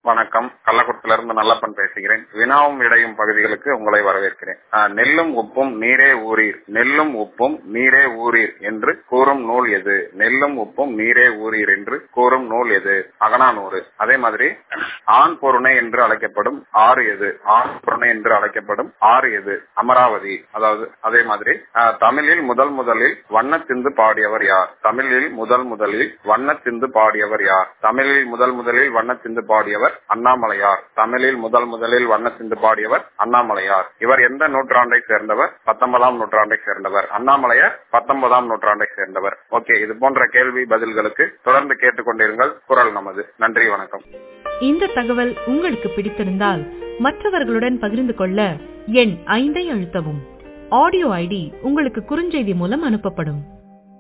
வணக்கம் கள்ளக்குளத்துல இருந்து நல்லப்பன் பேசுகிறேன் வினாவும் இடையும் பகுதிகளுக்கு உங்களை வரவேற்கிறேன் ஆஹ், நெல்லும் உப்பும் நீரே ஊரீர் நெல்லும் உப்பும் நீரே ஊரீர் என்று கூறும் நூல் எது நெல்லும் உப்பும் நீரே ஊரீர் என்று கூறும் நூல் எது அகனானூறு அதே மாதிரி ஆண் பொருணை என்று அழைக்கப்படும் ஆறு எது ஆண் பொருணை என்று அழைக்கப்படும் ஆறு எது அமராவதி அதாவது அதே மாதிரி ஆஹ், தமிழில் முதல் முதலில் வண்ணத்திந்து பாடியவர் யார் தமிழில் முதல் முதலில் வண்ணத்திந்து பாடியவர் யார் தமிழில் முதல் முதலில் வண்ணத்திந்து பாடியவர் அண்ணாமலையார் தமிழில் முதல் முதலில் வண்ணத்திந்து பாடியவர் அண்ணாமலையார் இவர் எந்த நூற்றாண்டை சேர்ந்தவர் பத்தொன்பதாம் நூற்றாண்டை சேர்ந்தவர் அண்ணாமலையார் பத்தொன்பதாம் நூற்றாண்டை சேர்ந்தவர் ஓகே இது போன்ற கேள்வி பதில்களுக்கு தொடர்ந்து கேட்டுக்கொண்டிருங்கள் குரல் நமது நன்றி வணக்கம் இந்த தகவல் உங்களுக்கு பிடித்திருந்தால் மற்றவர்களுடன் பகிர்ந்து கொள்ள எண் ஐந்தை அழுத்தவும் ஆடியோ ஐடி உங்களுக்கு குறுஞ்செய்தி மூலம் அனுப்பப்படும்